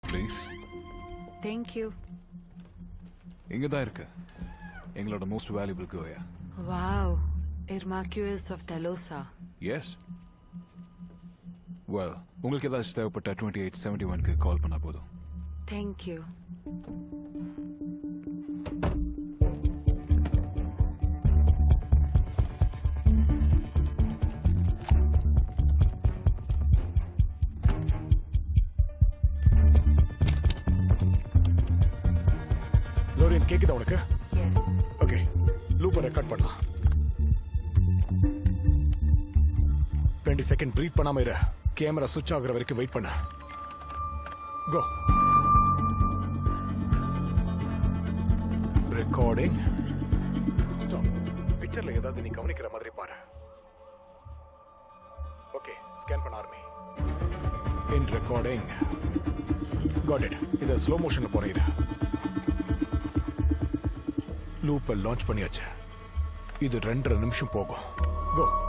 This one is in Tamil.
ப்ளீஸ் தேங்க்யூ இங்க தான் இருக்கு எங்களோட மோஸ்ட் வேல்யூபிள் கோயா வாவ் இர்மாக்யூஸ் ஆஃப் தலோசா எஸ் வெல் உங்களுக்கு ஏதாச்சும் தேவைப்பட்ட டுவெண்ட்டி எயிட் செவன்டி ஒன்க்கு கால் பண்ணா போதும் தேங்க்யூ லோரியன் கேக்குதா உனக்கு ஓகே லூப்பை ரெக்கார்ட் பண்ணலாம் டுவெண்ட்டி செகண்ட் ப்ரீத் பண்ணாம இரு கேமரா சுவிட்ச் ஆகுற வரைக்கும் வெயிட் பண்ண கோ ரெக்கார்டிங் ஸ்டாப் பிக்சர்ல ஏதாவது நீ கவனிக்கிற மாதிரி பாரு ஓகே ஸ்கேன் பண்ண ஆரம்பி இன் ரெக்கார்டிங் காட் இட் இதை ஸ்லோ மோஷன்ல போறேன் இரு லூப்பை லான்ச் பண்ணியாச்சு இது ரெண்டரை நிமிஷம் போகும் கோ